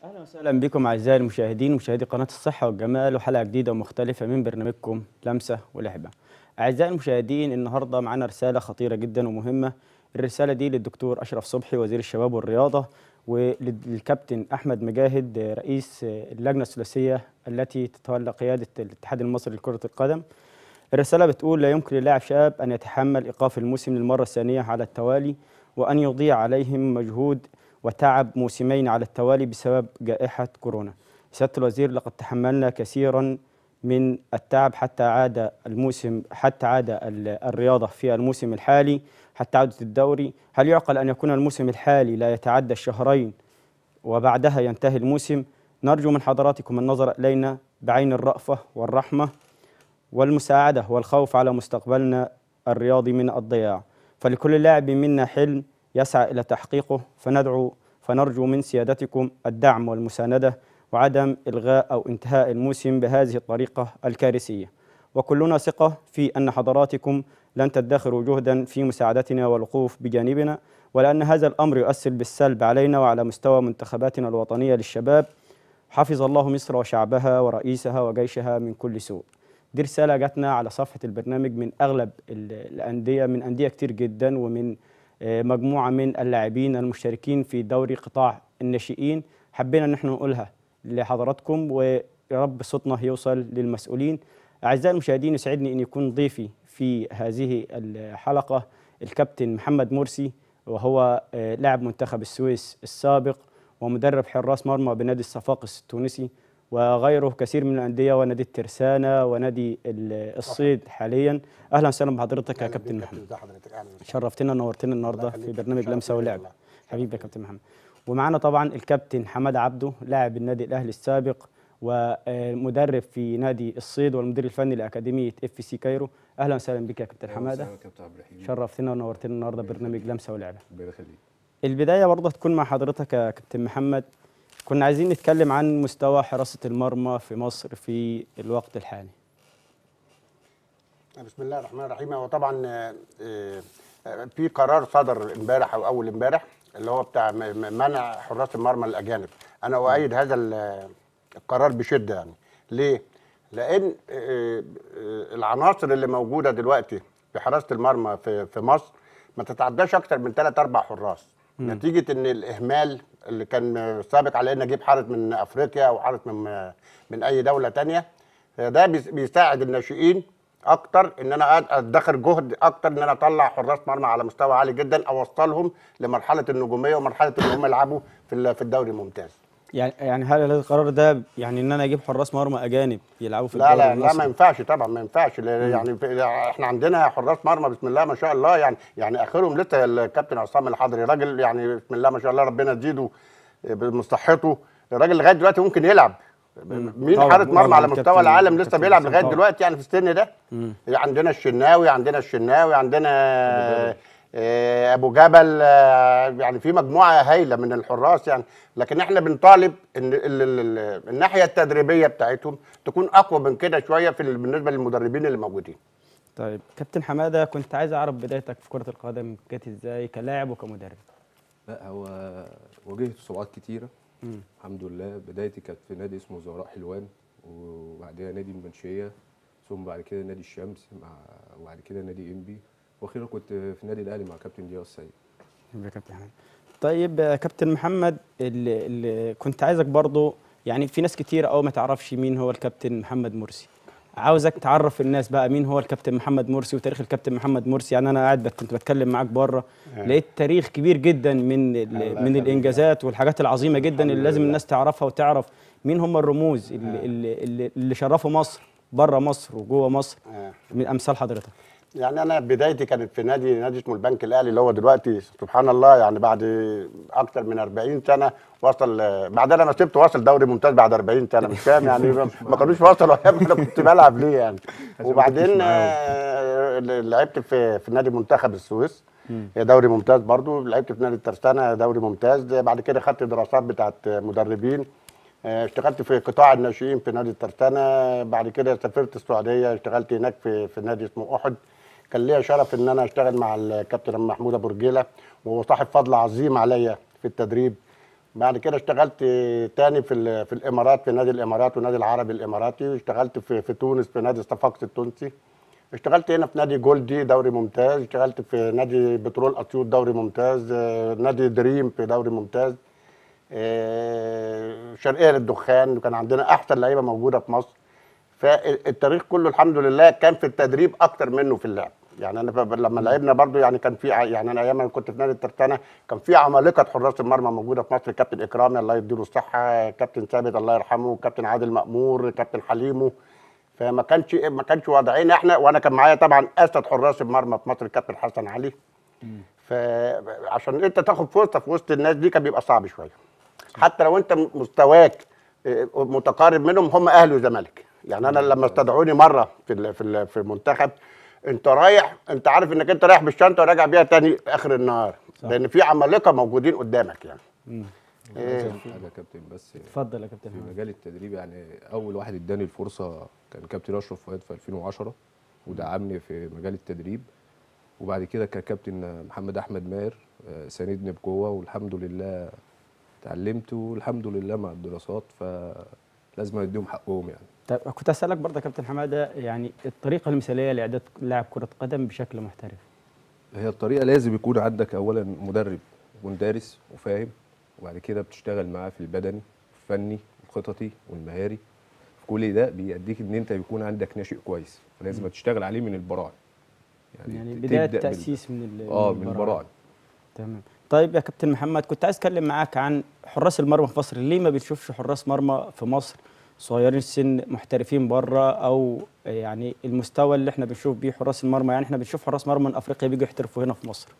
اهلا وسهلا بكم اعزائي المشاهدين مشاهدي قناه الصحه والجمال وحلقه جديده ومختلفه من برنامجكم لمسه ولعبه. اعزائي المشاهدين النهارده معانا رساله خطيره جدا ومهمه الرساله دي للدكتور اشرف صبحي وزير الشباب والرياضه وللكابتن احمد مجاهد رئيس اللجنه الثلاثيه التي تتولى قياده الاتحاد المصري لكره القدم. الرساله بتقول لا يمكن للاعب شاب ان يتحمل ايقاف الموسم للمره الثانيه على التوالي وان يضيع عليهم مجهود وتعب موسمين على التوالي بسبب جائحة كورونا سيادة الوزير لقد تحملنا كثيرا من التعب حتى عاد الموسم حتى عاد الرياضة في الموسم الحالي حتى عودة الدوري هل يعقل أن يكون الموسم الحالي لا يتعدى الشهرين وبعدها ينتهي الموسم نرجو من حضراتكم النظر إلينا بعين الرأفة والرحمة والمساعدة والخوف على مستقبلنا الرياضي من الضياع فلكل لاعب منا حلم يسعى إلى تحقيقه فندعو فنرجو من سيادتكم الدعم والمساندة وعدم إلغاء أو انتهاء الموسم بهذه الطريقة الكارثية وكلنا ثقة في أن حضراتكم لن تدخروا جهدا في مساعدتنا والوقوف بجانبنا ولأن هذا الأمر يؤثر بالسلب علينا وعلى مستوى منتخباتنا الوطنية للشباب حفظ الله مصر وشعبها ورئيسها وجيشها من كل سوء دي رسالة جاتنا على صفحة البرنامج من أغلب الأندية من أندية كتير جدا ومن مجموعة من اللاعبين المشتركين في دوري قطاع الناشئين حبينا ان احنا نقولها لحضراتكم ويا رب صوتنا يوصل للمسؤولين اعزائي المشاهدين يسعدني ان يكون ضيفي في هذه الحلقة الكابتن محمد مرسي وهو لاعب منتخب السويس السابق ومدرب حراس مرمى بنادي الصفاقس التونسي وغيره كثير من الانديه ونادي الترسانه ونادي الصيد حاليا اهلا وسهلا بحضرتك يا كابتن محمد شرفتنا ونورتنا النهارده في برنامج لمسه ولعب حبيبي يا كابتن محمد ومعانا طبعا الكابتن حماد عبده لاعب النادي الاهلي السابق ومدرب في نادي الصيد والمدير الفني لاكاديميه اف سي كايرو اهلا وسهلا بك يا كابتن حماده شرفتنا ونورتنا النهارده برنامج لمسه ولعبه البدايه برضه تكون مع حضرتك يا كابتن محمد كنا عايزين نتكلم عن مستوى حراسة المرمى في مصر في الوقت الحالي بسم الله الرحمن الرحيم هو طبعا في قرار صدر امبارح او اول امبارح اللي هو بتاع منع حراس المرمى الاجانب انا اؤيد هذا القرار بشده يعني ليه لان العناصر اللي موجوده دلوقتي في حراسه المرمى في في مصر ما تتعداش اكتر من ثلاث اربع حراس م. نتيجه ان الاهمال اللي كان سابق على ان اجيب حارس من افريقيا او حارس من من اي دوله تانية ده بيساعد الناشئين اكتر ان انا ادخر جهد اكتر ان انا اطلع حراس مرمى على مستوى عالي جدا اوصلهم لمرحله النجوميه ومرحله ان هم يلعبوا في في الدوري الممتاز يعني يعني هل القرار ده يعني ان انا اجيب حراس مرمى اجانب يلعبوا في لا الدوري لا لا ما ينفعش طبعا ما ينفعش يعني احنا عندنا حراس مرمى بسم الله ما شاء الله يعني يعني اخرهم لسه الكابتن عصام الحضري راجل يعني بسم الله ما شاء الله ربنا يزيده بصحته الراجل لغايه دلوقتي ممكن يلعب مين حارس مرمى على مستوى العالم لسه بيلعب لغايه دلوقتي يعني في السن ده عندنا الشناوي عندنا الشناوي عندنا ابو جبل يعني في مجموعه هايله من الحراس يعني لكن احنا بنطالب ان الناحيه التدريبيه بتاعتهم تكون اقوى من كده شويه في بالنسبه للمدربين اللي موجودين طيب كابتن حماده كنت عايز اعرف بدايتك في كره القدم جت ازاي كلاعب وكمدرب لا هو واجهت صعوبات كتيره مم. الحمد لله بدايتي كانت في نادي اسمه زهراء حلوان وبعدها نادي المنشيه ثم بعد كده نادي الشمس مع وبعد كده نادي انبي واخيرا كنت في النادي الاهلي مع كابتن ضياء السيد يا كابتن محمد طيب يا كابتن محمد اللي, اللي كنت عايزك برضو يعني في ناس كتير قوي ما تعرفش مين هو الكابتن محمد مرسي عاوزك تعرف الناس بقى مين هو الكابتن محمد مرسي وتاريخ الكابتن محمد مرسي يعني انا قاعد كنت بتكلم معاك بره لقيت تاريخ كبير جدا من من الانجازات والحاجات العظيمه جدا اللي لازم الناس تعرفها وتعرف مين هم الرموز اللي, اللي, اللي شرفوا مصر بره مصر وجوه مصر من امثال حضرتك يعني انا بدايتي كانت في نادي نادي اسمه البنك الاهلي اللي هو دلوقتي سبحان الله يعني بعد اكتر من 40 سنه وصل بعدين انا سبت واصل دوري ممتاز بعد 40 سنه مش فاهم يعني ما كانوش وصلوا ايام انا كنت بلعب ليه يعني وبعدين لعبت في في نادي منتخب السويس دوري ممتاز برضو لعبت في نادي الترسانه دوري ممتاز بعد كده خدت دراسات بتاعت مدربين اشتغلت في قطاع الناشئين في نادي الترسانه بعد كده سافرت السعوديه اشتغلت هناك في في نادي اسمه احد كان ليا شرف ان انا اشتغل مع الكابتن محمود ابو رجيله وهو صاحب فضل عظيم عليا في التدريب بعد كده اشتغلت تاني في ال- في الامارات في نادي الامارات والنادي العربي الاماراتي اشتغلت في في تونس في نادي صفاقس التونسي اشتغلت هنا في نادي جولدي دوري ممتاز اشتغلت في نادي بترول اسيوط دوري ممتاز اه، نادي دريم في دوري ممتاز اه، شرقيه للدخان وكان عندنا احسن لعيبه موجوده في مصر فالتاريخ كله الحمد لله كان في التدريب اكتر منه في اللعب يعني انا ف- لما لعبنا برضو يعني كان في ع- يعني انا ايام ما كنت في نادي الترسانه كان في عمالقه حراس المرمى موجوده في مصر كابتن اكرامي الله يديله الصحه كابتن ثابت الله يرحمه كابتن عادل مامور كابتن حليمو فما كانش ما كانش وضعين احنا وانا كان معايا طبعا اسد حراس المرمى في مصر الكابتن حسن علي فعشان انت تاخد فرصه في وسط الناس دي كان بيبقى صعب شويه حتى لو انت م- مستواك اه، متقارب منهم هم اهلي وزمالك يعني انا لما استدعوني مره في ال- في ال- في المنتخب انت رايح انت عارف انك انت رايح بالشنطه وراجع بيها تاني اخر النهار لان في عمالقه موجودين قدامك يعني عايز أقول حاجه يا كابتن بس اتفضل يا كابتن في محمد. مجال التدريب يعني اول واحد اداني الفرصه كان كابتن اشرف فؤاد في 2010 ودعمني في مجال التدريب وبعد كده كان كابتن محمد احمد ماهر آه، ساندني بقوه والحمد لله اتعلمت والحمد لله مع الدراسات فلازم اديهم حقهم يعني طيب كنت اسالك برضه يا كابتن حماده يعني الطريقه المثاليه لاعداد لاعب كره قدم بشكل محترف هي الطريقه لازم يكون عندك اولا مدرب يكون دارس وفاهم وبعد كده بتشتغل معاه في البدني الفني الخططي والمهاري كل ده بيديك ان انت يكون عندك ناشئ كويس لازم تشتغل عليه من البراعم يعني ت- بدايه تبدأ بال- تاسيس من ال- اه من البراعم. البراعم تمام طيب يا كابتن محمد كنت عايز اتكلم معاك عن حراس المرمى في مصر ليه ما بنشوفش حراس مرمى في مصر صغيرين السن محترفين بره او يعني المستوى اللي احنا بنشوف بيه حراس المرمى يعني احنا بنشوف حراس مرمى من افريقيا بيجوا يحترفوا هنا في مصر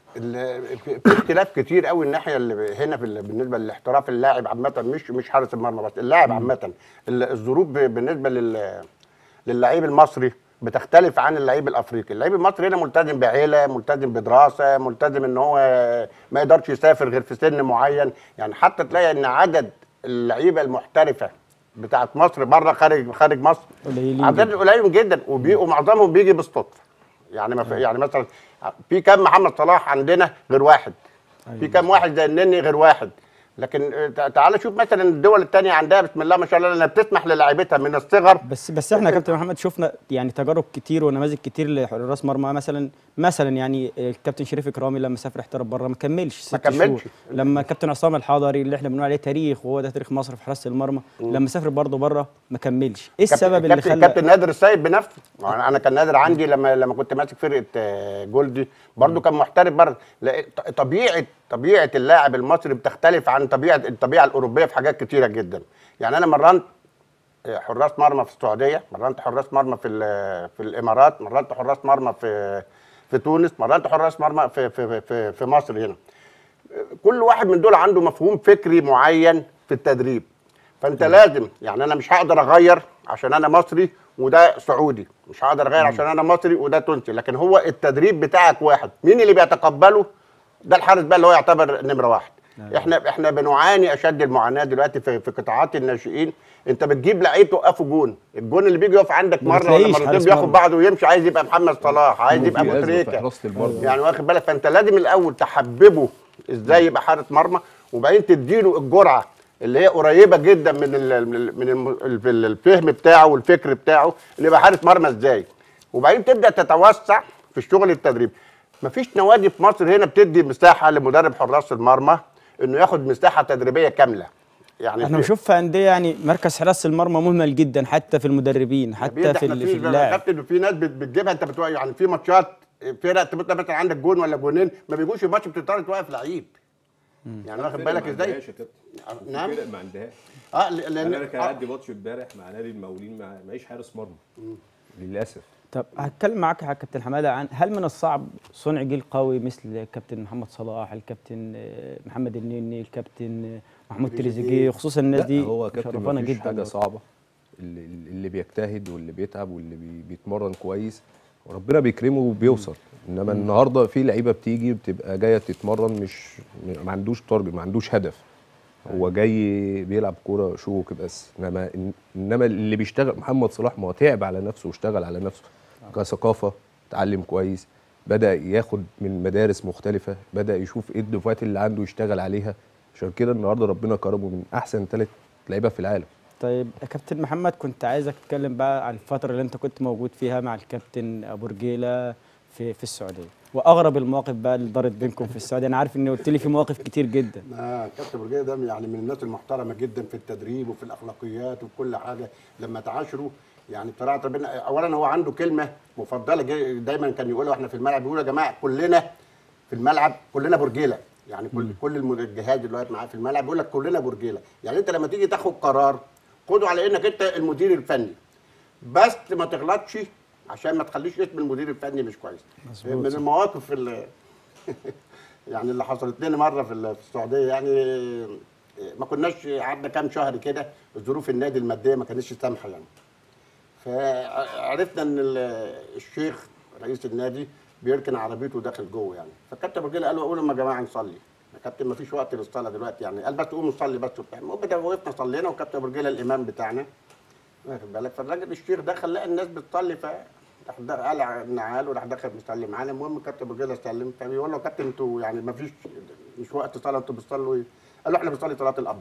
ال- في في اختلاف كتير قوي الناحيه اللي ب- هنا في ال- بالنسبه للاحتراف اللاعب عامه مش مش حارس المرمى بس اللاعب عامه ال- الظروف ب- بالنسبه لل للعيب المصري بتختلف عن اللعيب الافريقي اللعيب المصري هنا ملتزم بعيله ملتزم بدراسه ملتزم ان هو ما يقدرش يسافر غير في سن معين يعني حتى تلاقي ان عدد اللعيبه المحترفه بتاعت مصر بره خارج خارج مصر قليلين عدد جداً. قليل جدا وبيبقوا معظمهم بيجي بالصدفه يعني ما في يعني مثلا في كام محمد صلاح عندنا غير واحد في كام واحد زي النني غير واحد لكن آه، تع- تعال شوف مثلا الدول الثانيه عندها بسم الله ما شاء الله انها بتسمح للاعيبتها من الصغر بس بس احنا يا كابتن محمد شفنا يعني تجارب كتير ونماذج كتير لحراس مرمى مثلا مثلا يعني الكابتن شريف اكرامي لما سافر احترف بره ما كملش ست كملش. شهور لما كابتن عصام الحضري اللي احنا بنقول عليه تاريخ وهو ده تاريخ مصر في حراسه المرمى لما سافر برضه بره ما كملش ايه السبب اللي كابتن خلى كابتن نادر السيد بنفسه انا أنا كان نادر عندي لما لما كنت ماسك فرقه آه، جولدي برضو كان محترف بره لا، ط- طبيعه طبيعه اللاعب المصري بتختلف عن طبيعه الطبيعه الاوروبيه في حاجات كتيره جدا يعني انا مرنت آه، حراس مرمى في السعوديه مرنت حراس مرمى في ال- في الامارات مرنت حراس مرمى في في تونس مرنت حراس مرمى في في في, في مصر هنا كل واحد من دول عنده مفهوم فكري معين في التدريب فانت لازم يعني انا مش هقدر اغير عشان انا مصري وده سعودي مش هقدر اغير عشان انا مصري وده تونسي لكن هو التدريب بتاعك واحد مين اللي بيتقبله ده الحارس بقى اللي هو يعتبر نمره واحد احنا احنا بنعاني اشد المعاناه دلوقتي في, في قطاعات الناشئين انت بتجيب لعيب توقفه جون الجون اللي بيجي يقف عندك ما مره ولا بتلاقيش مرتين حارس بياخد مرمى. بعضه ويمشي عايز يبقى محمد صلاح عايز يبقى في ابو أزمة في تريكه حراسة المرمى. يعني واخد بالك فانت لازم الاول تحببه ازاي يبقى حارس مرمى وبعدين تديله الجرعه اللي هي قريبه جدا من ال من الم- ال- الفهم بتاعه والفكر بتاعه اللي يبقى حارس مرمى ازاي وبعدين تبدا تتوسع في الشغل التدريب مفيش نوادي في مصر هنا بتدي مساحه لمدرب حراس المرمى انه ياخد مساحه تدريبيه كامله يعني احنا في- بنشوف في انديه يعني مركز حراسه المرمى مهمل جدا حتى في المدربين حتى بيد في احنا ال- في في اللاعب كابتن في ناس بت- بتجيبها انت بتوقع يعني في ماتشات فرق تبقى مثلا عندك جون ولا جونين ما بيجوش الماتش بتضطر توقف لعيب يعني واخد بالك ازاي؟ نعم. نعم ما عندهاش اه ل- لان انا كان آه، عندي ماتش امبارح مع نادي المقاولين مع معيش حارس مرمى للاسف طب هتكلم معاك يا كابتن حماده عن هل من الصعب صنع جيل قوي مثل الكابتن محمد صلاح الكابتن آه، محمد النني الكابتن آه، محمود تريزيجيه خصوصا الناس لا، دي هو كابتن مشرفانا مفيش جدا حاجه برضه. صعبه اللي, اللي بيجتهد واللي بيتعب واللي بي بيتمرن كويس وربنا بيكرمه وبيوصل انما النهارده في لعيبه بتيجي بتبقى جايه تتمرن مش ما عندوش تارجت ما عندوش هدف هو جاي بيلعب كوره شوك بس انما انما اللي بيشتغل محمد صلاح ما هو تعب على نفسه واشتغل على نفسه كثقافه اتعلم كويس بدا ياخد من مدارس مختلفه بدا يشوف ايه الدفعات اللي عنده يشتغل عليها عشان كده النهارده ربنا كرمه من احسن ثلاث لعيبه في العالم طيب يا كابتن محمد كنت عايزك تتكلم بقى عن الفترة اللي انت كنت موجود فيها مع الكابتن ابو رجيلة في في السعودية واغرب المواقف بقى اللي دارت بينكم في السعودية انا عارف ان قلت لي في مواقف كتير جدا آه كابتن برجيه ده يعني من الناس المحترمه جدا في التدريب وفي الاخلاقيات وفي كل حاجه لما تعاشروا يعني بصراحه ربنا اولا هو عنده كلمه مفضله جي- دايما كان يقولها واحنا في الملعب بيقول يا جماعه كلنا في الملعب كلنا برجيله يعني كل كل الم- الجهاز دلوقتي معاه في الملعب بيقول لك كلنا برجيله يعني انت لما تيجي تاخد قرار خده على انك انت المدير الفني بس ما تغلطش عشان ما تخليش اسم المدير الفني مش كويس مظبوط، من صح. المواقف اللي يعني اللي حصلت لنا مره في ال- في السعوديه يعني ما كناش قعدنا كام شهر كده ظروف النادي الماديه ما كانتش سامحه يعني فعرفنا ان ال- الشيخ رئيس النادي بيركن عربيته داخل جوه يعني فالكابتن رجاله قال له قولوا يا جماعه نصلي يا كابتن ما فيش وقت للصلاه دلوقتي يعني قال بس قوموا نصلي بس وبتاع المهم ده وقفنا صلينا وكابتن رجاله الامام بتاعنا واخد بالك فالراجل الشيخ دخل لقى الناس بتصلي ف راح د- قلع النعال وراح دخل مصلي معانا المهم كابتن رجاله سلم فبيقول له يا كابتن انتوا يعني ما فيش مش وقت صلاه انتوا بتصلوا ايه؟ قال له احنا بنصلي صلاه القبض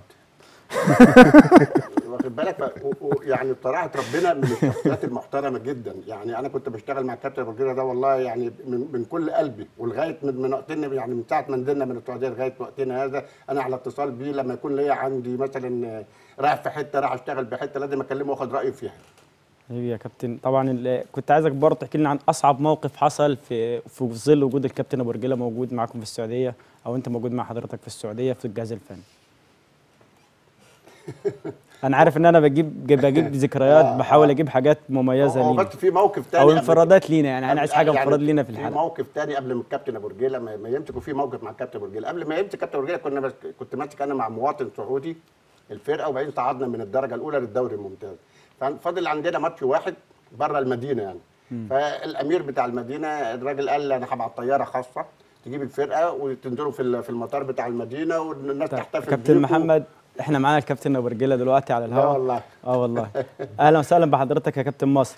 واخد بالك ف- و- و- يعني بصراحه ربنا من الشخصيات المحترمه جدا يعني انا كنت بشتغل مع الكابتن رجاله ده والله يعني من, من كل قلبي ولغايه من من وقتنا يعني من ساعه ما نزلنا من السعوديه لغايه وقتنا هذا انا على اتصال بيه لما يكون ليا عندي مثلا رايح في حته راح اشتغل بحته لازم اكلمه واخد رايه فيها ايوه يا كابتن طبعا ال- كنت عايزك برضه تحكي لنا عن اصعب موقف حصل في في ظل وجود الكابتن ابو رجيله موجود معاكم في السعوديه او انت موجود مع حضرتك في السعوديه في الجهاز الفني انا عارف ان انا بجيب بجيب ذكريات آه، بحاول آه. اجيب حاجات مميزه هو لينا بس في موقف تاني او قبل انفرادات لينا يعني انا عايز حاجه يعني انفراد لينا في في الحلقه موقف تاني قبل ما الكابتن ابو رجيله ما ما يمسك وفي موقف مع الكابتن ابو رجيله قبل ما يمسك كابتن ابو رجيله كنا بس كنت ماسك انا مع مواطن سعودي الفرقه وبعدين صعدنا من الدرجه الاولى للدوري الممتاز ففضل عندنا ماتش واحد بره المدينه يعني فالامير بتاع المدينه الراجل قال انا هبعت طياره خاصه تجيب الفرقه وتنزلوا في ال- في المطار بتاع المدينه والناس طيب، تحتفل كابتن بيكم. محمد احنا معانا الكابتن ابو رجيله دلوقتي على لا الهواء والله اه والله اهلا وسهلا بحضرتك يا كابتن مصر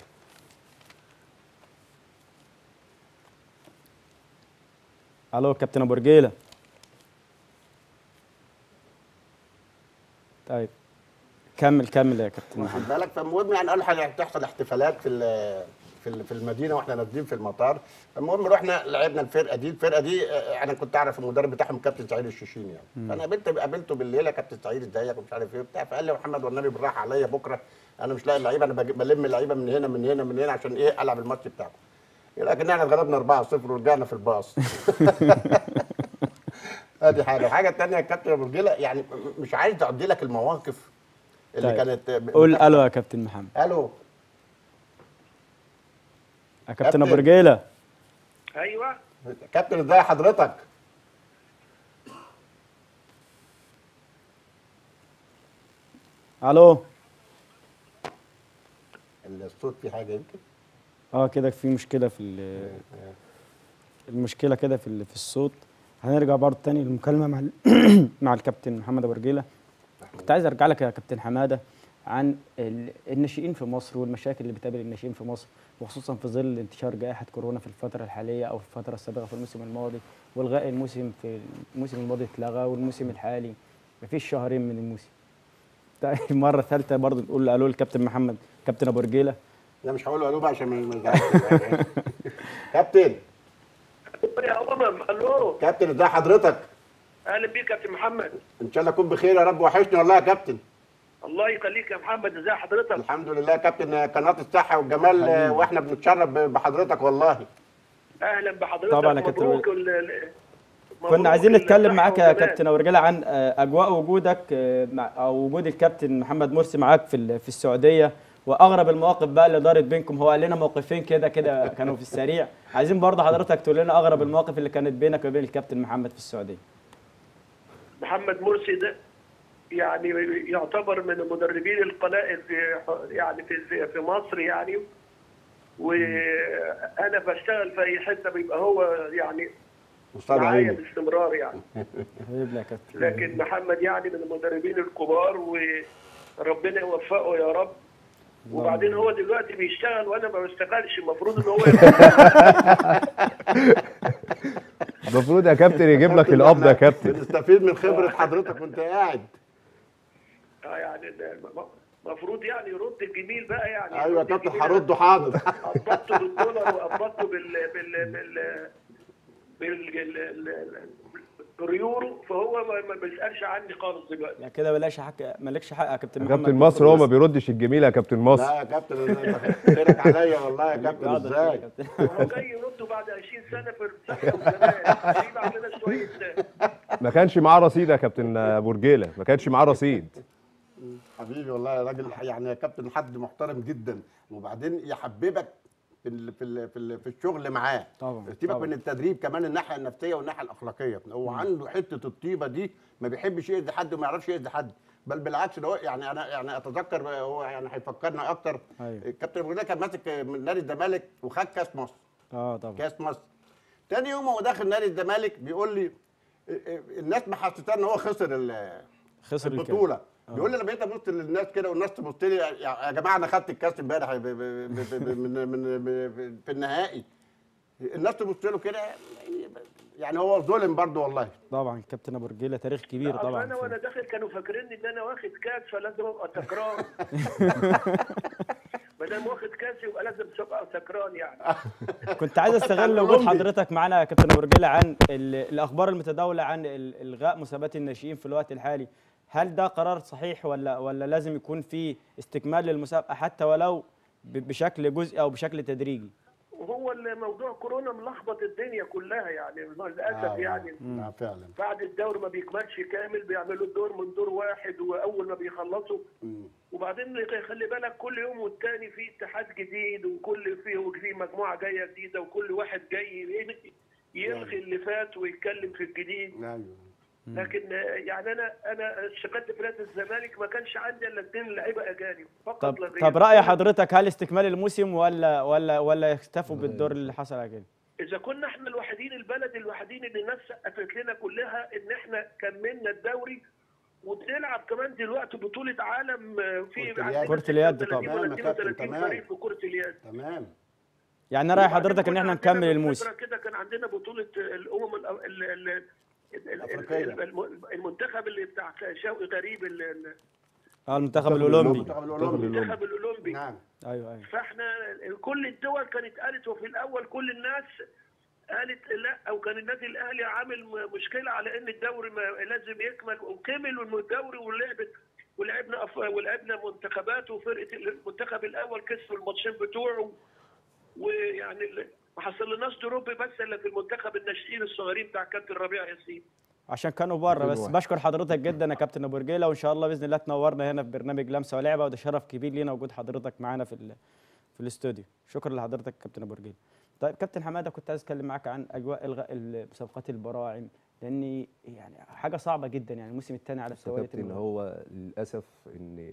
الو كابتن ابو رجيله طيب كمل كمل يا كابتن محمد واخد بالك فالمهم يعني قالوا هتحصل احتفالات في ال- في ال- في المدينه واحنا نازلين في المطار فالمهم رحنا لعبنا الفرقه دي الفرقه دي آه، انا كنت اعرف المدرب بتاعهم كابتن سعيد الشيشيني يعني فانا قابلت قابلته بالليل يا كابتن سعيد ازيك ومش عارف ايه وبتاع فقال لي يا محمد والنبي بالراحه عليا بكره انا مش لاقي اللعيبه انا بج- بلم اللعيبه من هنا من هنا من هنا عشان ايه العب الماتش بتاعكم لكن احنا اتغلبنا 4-0 ورجعنا في الباص ادي حاجه الحاجه الثانيه يا كابتن ابو رجيله يعني م- مش عايز اعدي لك المواقف اللي طيب. كانت ب- قول الو يا كابتن محمد الو يا كابتن ابو كابتن. رجيله ايوه كابتن ازاي حضرتك الو الصوت فيه حاجه يمكن اه كده في مشكله في ال- المشكله كده في ال- في الصوت هنرجع برضه تاني للمكالمه مع ال- مع الكابتن محمد ابو رجيله كنت عايز ارجع لك يا كابتن حماده عن ال- الناشئين في مصر والمشاكل اللي بتقابل الناشئين في مصر وخصوصا في ظل انتشار جائحه كورونا في الفتره الحاليه او في الفتره السابقه في الموسم الماضي والغاء الموسم في الموسم الماضي اتلغى والموسم الحالي مفيش شهرين من الموسم طيب مره ثالثه برضه نقول الو الكابتن محمد كابتن ابو رجيله لا مش هقول له الو بقى عشان ما ما يزعلش كابتن يا امم الو كابتن ازاي حضرتك اهلا بيك يا كابتن محمد ان شاء الله اكون بخير يا رب وحشني والله يا كابتن الله يخليك يا محمد ازي حضرتك الحمد لله يا كابتن قناه الصحه والجمال آه، واحنا بنتشرف ب- بحضرتك والله اهلا بحضرتك طبعا يا كابتن مبروك ال- ال- كنا مبروك عايزين نتكلم الصحة معاك يا والجمال. كابتن ابو رجاله عن آه، اجواء وجودك آه، مع او وجود الكابتن محمد مرسي معاك في ال- في السعوديه واغرب المواقف بقى اللي دارت بينكم هو قال لنا موقفين كده كده كانوا في السريع عايزين برضه حضرتك تقول لنا اغرب المواقف اللي كانت بينك وبين الكابتن محمد في السعوديه محمد مرسي ده يعني يعتبر من المدربين القلائل في يعني في في مصر يعني وانا بشتغل في اي حته بيبقى هو يعني استاذ معايا عيني باستمرار يعني حبيبنا يا كابتن لكن محمد يعني من المدربين الكبار وربنا يوفقه يا رب وبعدين هو دلوقتي بيشتغل وانا ما بشتغلش المفروض ان هو يبقى المفروض يا كابتن يجيب لك القبضه يا كابتن بنستفيد من خبره حضرتك وانت قاعد اه يعني المفروض يعني يرد الجميل بقى يعني ايوه يا يرد كابتن الجميل. هرده حاضر قبضته بالدولار وقبضته بال بال بال بال ال- ال- ال- باليورو فهو ما ما بيسالش عني خالص دلوقتي يعني كده بلاش حق مالكش حق يا كابتن يا محمد كابتن مصر هو ما المفروض بيردش الجميل يا كابتن مصر لا يا كابتن انت خيرك عليا والله يا كابتن يقعد ازاي يا كابتن. هو جاي يرده بعد 20 سنه في السكه وزمان يجيب لنا شويه ما كانش معاه رصيد يا كابتن ابو رجيله ما كانش معاه رصيد حبيبي والله يا راجل يعني يا كابتن حد محترم جدا وبعدين يحببك في ال في ال في, ال في الشغل معاه طبعاً، سيبك طبعاً. من التدريب كمان الناحيه النفسيه والناحيه الاخلاقيه هو عنده حته الطيبه دي ما بيحبش يأذي حد وما يعرفش يأذي حد بل بالعكس ده هو يعني انا يعني اتذكر هو يعني هيفكرنا اكتر أيوة. الكابتن ابو ده كان ماسك من نادي الزمالك وخد كاس مصر اه طبعا كاس مصر تاني يوم هو داخل نادي الزمالك بيقول لي الناس محسساه ان هو خسر ال- خسر الكاس. البطوله بيقول لي انا بقيت ابص للناس كده والناس تبص لي يا يا جماعه انا خدت الكاس امبارح ب- ب- ب- ب- ب- من من من- في النهائي الناس تبص له كده يعني هو ظلم برضه والله طبعا كابتن ابو رجيله تاريخ كبير أصل طبعا انا وانا داخل كانوا فاكريني ان انا واخد كاس فلازم ابقى سكران ما دام واخد كاس يبقى لازم ابقى سكران يعني كنت عايز استغل وجود حضرتك معانا يا كابتن ابو رجيله عن ال- الاخبار المتداوله عن ال- الغاء مسابقات الناشئين في الوقت الحالي هل ده قرار صحيح ولا ولا لازم يكون في استكمال للمسابقه حتى ولو ب- بشكل جزئي او بشكل تدريجي وهو موضوع كورونا ملخبط الدنيا كلها يعني للاسف يعني آه فعلا بعد الدور ما بيكملش كامل بيعملوا الدور من دور واحد واول ما بيخلصوا مم. وبعدين خلي بالك كل يوم والتاني في اتحاد جديد وكل في وفي مجموعه جايه جديده وكل واحد جاي يلغي اللي فات ويتكلم في الجديد ايوه لكن آه، يعني انا انا اشتغلت في نادي الزمالك ما كانش عندي الا اثنين لعيبه اجانب فقط طب لا غير. طب راي حضرتك هل استكمال الموسم ولا ولا ولا يكتفوا بالدور اللي حصل على كده اذا كنا احنا الوحيدين البلد الوحيدين اللي الناس سقفت لنا كلها ان احنا كملنا الدوري وبنلعب كمان دلوقتي بطولة عالم آه، في كرة عندنا اليد. كرة اليد 36 طبعا. ولا تمام يا كابتن، 32 تمام. فريق في كرة اليد تمام يعني راي وبعدين حضرتك ان كنا احنا عندنا نكمل من الموسم فترة كده كان عندنا بطولة الأمم ال- ال- ال- ال- الأفريقية. الم- المنتخب اللي بتاع شوقي غريب ال- ال- اه المنتخب المنتخب الاولمبي المنتخب الاولمبي المنتخب الأولمبي نعم ايوه ايوه فاحنا كل الدول كانت قالت وفي الاول كل الناس قالت لا او كان النادي الاهلي عامل م- مشكله على ان الدوري ما لازم يكمل وكمل الدوري ولعبت ولعبنا أف- ولعبنا منتخبات وفرقه المنتخب الاول كسب الماتشين بتوعه ويعني ال- ما حصلناش دروب بس الا في المنتخب الناشئين الصغيرين بتاع كابتن ربيع ياسين عشان كانوا بره بس 2001. بشكر حضرتك جدا يا كابتن ابو رجيله وان شاء الله باذن الله تنورنا هنا في برنامج لمسه ولعبه وده شرف كبير لينا وجود حضرتك معانا في ال- في الاستوديو شكرا لحضرتك كابتن ابو رجيله طيب كابتن حماده كنت عايز اتكلم معاك عن اجواء الغاء مسابقات البراعم لاني يعني حاجه صعبه جدا يعني الموسم الثاني على بس يا التوالي كابتن هو للاسف ان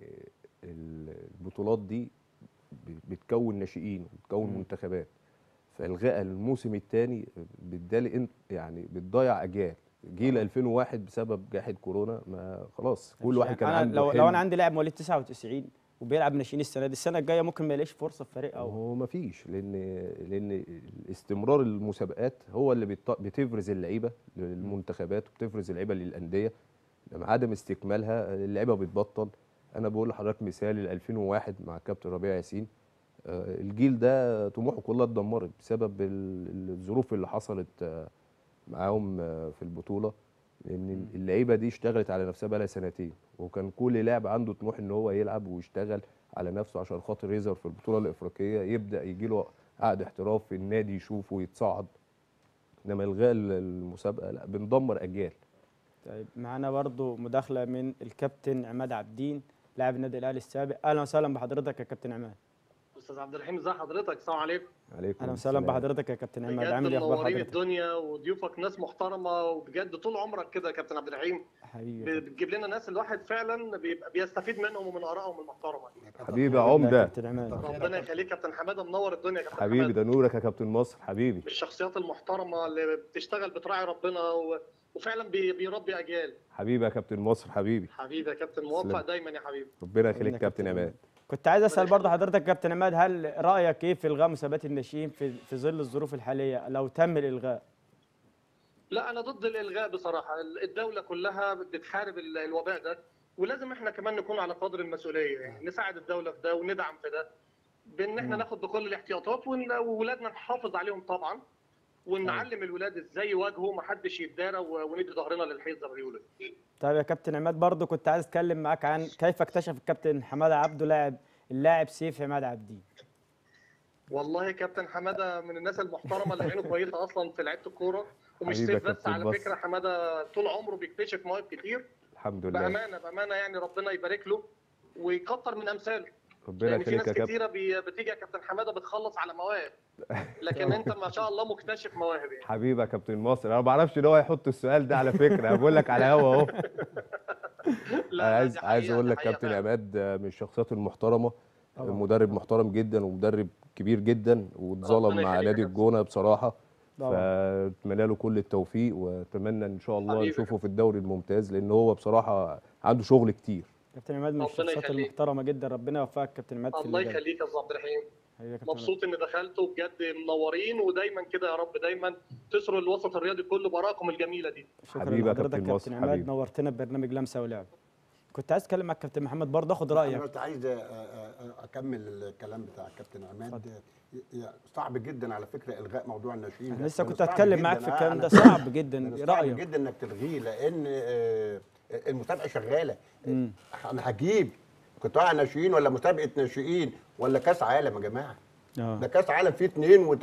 البطولات دي ب- بتكون ناشئين وبتكون منتخبات فالغاء الموسم الثاني بالتالي انت يعني بتضيع اجيال جيل 2001 بسبب جائحه كورونا ما خلاص كل واحد كان أنا عنده لو, لو حلم. انا عندي لاعب مواليد 99 وبيلعب ناشئين السنه دي السنه الجايه ممكن ما يلاقيش فرصه في فريق او هو ما فيش لان لان استمرار المسابقات هو اللي بت- بتفرز اللعيبه للمنتخبات وبتفرز اللعيبه للانديه لما عدم استكمالها اللعيبه بتبطل انا بقول لحضرتك مثال ال 2001 مع كابتن ربيع ياسين آه، الجيل ده طموحه كلها اتدمرت بسبب ال- الظروف اللي حصلت آه، معاهم آه، في البطوله لان اللعيبه دي اشتغلت على نفسها بقى لها سنتين وكان كل لاعب عنده طموح ان هو يلعب ويشتغل على نفسه عشان خاطر يظهر في البطوله الافريقيه يبدا يجي له عقد احتراف في النادي يشوفه ويتصعد انما الغاء المسابقه لا بندمر اجيال طيب معانا برضو مداخله من الكابتن عماد عبدين لاعب النادي الاهلي السابق اهلا وسهلا بحضرتك يا كابتن عماد استاذ عبد الرحيم ازي حضرتك السلام عليكم عليكم اهلا وسهلا السلام. بحضرتك يا كابتن عماد بجد عامل ايه اخبار منورين حضرتك الدنيا وضيوفك ناس محترمه وبجد طول عمرك كده يا كابتن عبد الرحيم حبيبي يا ب- بتجيب لنا ناس الواحد فعلا بيبقى بيستفيد منهم ومن ارائهم المحترمه حبيبي يا كابتن- يا عمده كابتن عماد ربنا يخليك يا كابتن حماده منور الدنيا يا كابتن حبيبي حماده ده نورك يا كابتن مصر حبيبي من الشخصيات المحترمه اللي بتشتغل بتراعي ربنا و... وفعلا بي... بيربي اجيال حبيبي يا كابتن مصر حبيبي حبيبي يا كابتن موفق تسلم. دايما يا حبيبي ربنا يخليك ربنا كابتن يخليك. عماد كنت عايز اسال ربنا برضه حضرتك يا كابتن عماد هل رايك ايه في الغاء مسابقات الناشئين في في ظل الظروف الحاليه لو تم الالغاء لا انا ضد الالغاء بصراحه الدوله كلها بتحارب ال- الوباء ده ولازم احنا كمان نكون على قدر المسؤوليه يعني نساعد الدوله في ده وندعم في ده بان احنا ناخد بكل الاحتياطات ون- وولادنا نحافظ عليهم طبعا ونعلم الولاد ازاي يواجهوا ما حدش يتدارى و- وندي ظهرنا للحيط زي ما بيقولوا طيب يا كابتن عماد برضه كنت عايز اتكلم معاك عن كيف اكتشف الكابتن حماده عبده لاعب اللاعب سيف عماد عابدين والله كابتن حماده من الناس المحترمه اللي عينه كويسه اصلا في لعيبه الكوره ومش حبيبي يا سيف بس كابتن على بص. فكره حماده طول عمره بيكتشف مواهب كتير الحمد لله بامانه بامانه يعني ربنا يبارك له ويكتر من امثاله ربنا لان في يخليك ناس يا كابتن كتيره بي- بتيجي يا كابتن حماده بتخلص على مواهب لكن انت ما شاء الله مكتشف مواهب يعني حبيبي يا كابتن مصر انا ما بعرفش ان هو يحط السؤال ده على فكره انا بقول لك على هوا اهو لا انا لا، عايز دي عايز حقيقة، اقول دي لك حقيقة كابتن فعلا. عماد آه، من الشخصيات المحترمه طبعا. مدرب محترم جدا ومدرب كبير جدا واتظلم ربنا مع يخليك يا نادي كابتن. الجونه بصراحه طبعا. فاتمنى له كل التوفيق واتمنى ان شاء الله حبيبي. نشوفه في الدوري الممتاز لان هو بصراحه عنده شغل كتير كابتن عماد من ربنا الشخصيات يخليك. المحترمه جدا ربنا يوفقك كابتن عماد في الله اللي جاي يخليك يا استاذ عبد الرحيم حبيبي يا كابتن عماد. مبسوط ان دخلتوا بجد منورين ودايما كده يا رب دايما تسروا الوسط الرياضي كله بارائكم الجميله دي شكرا حبيبي يا لحضرتك كابتن كابتن مصر، عماد حبيبي. نورتنا ببرنامج لمسه ولعب كنت عايز اتكلم مع الكابتن محمد برضه اخد انا رايك بس عايز أ- أ- أ- اكمل الكلام بتاع الكابتن عماد ي- ي- صعب جدا على فكره الغاء موضوع الناشئين انا ده. لسه ده كنت صعب هتكلم جداً. معاك في آه، الكلام أنا ده فاهم. صعب جدا ده ايه صعب رايك جدا انك تلغيه لان آه، المسابقه شغاله انا هجيب قطاع ناشئين ولا مسابقه ناشئين ولا كاس عالم يا جماعه اه ده كاس عالم فيه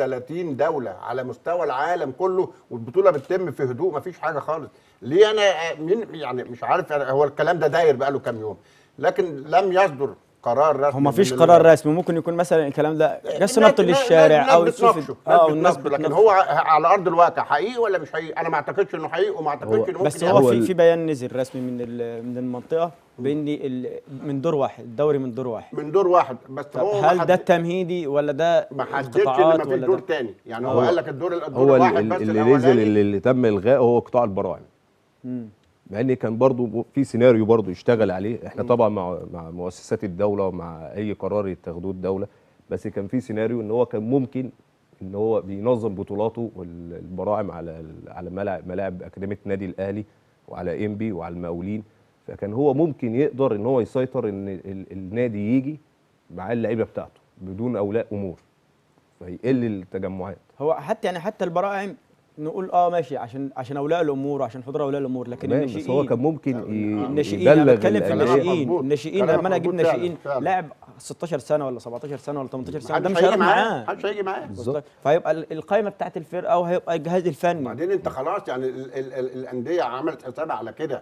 32 دوله على مستوى العالم كله والبطوله بتتم في هدوء مفيش حاجه خالص ليه انا آه، مين يعني مش عارف أنا- هو الكلام ده داير بقاله كام يوم لكن لم يصدر قرار رسمي هو ما فيش من قرار ال- رسمي ممكن يكون مثلا الكلام ده جس الناس- نبط الناس- للشارع الناس او يشوف بتناقشه، اه والناس بتناقشه، لكن بتناقشه. هو ع- على ارض الواقع حقيقي ولا مش حقيقي انا ما اعتقدش انه حقيقي وما اعتقدش هو- انه ممكن بس يعمل. هو هو في ال- في بيان نزل رسمي من ال- من المنطقه بان ال- من دور واحد الدوري من دور واحد من دور واحد بس طب هو هل ما ده حد- التمهيدي ولا ده ما حددش ان القطاعات ما فيش ولا دور ده؟ تاني يعني هو هو- قال لك الدور الدور هو الواحد ال- بس اللي نزل الأولاني. اللي, اللي تم الغائه هو قطاع البراعم مم. مع ان كان برضو في سيناريو برضو يشتغل عليه احنا طبعا مع مع مؤسسات الدوله ومع اي قرار يتخذوه الدوله بس كان في سيناريو ان هو كان ممكن ان هو بينظم بطولاته والبراعم على ال- على ملاعب ملاعب اكاديميه النادي الاهلي وعلى انبي وعلى المقاولين فكان هو ممكن يقدر ان هو يسيطر ان ال- النادي يجي مع اللعيبه بتاعته بدون اولياء امور فيقل التجمعات هو حتى يعني حتى البراعم نقول اه ماشي عشان عشان اولياء الامور عشان حضور اولياء الامور لكن تمام الناشئين بس هو كان ممكن ي- الناشئين انا يبلغ بتكلم في الأندية. كلامك الناشئين مظبوط. الناشئين كلامك لما انا اجيب مظبوط فعلا، ناشئين فعلا. لاعب 16 سنه ولا 17 سنه ولا 18 سنه ده محدش مش هيجي هيروح معاه محدش هيجي معاه بالظبط. فهيبقى ال- القائمه بتاعت الفرقه وهيبقى الجهاز الفني وبعدين انت خلاص يعني ال ال ال الانديه عملت حساب على كده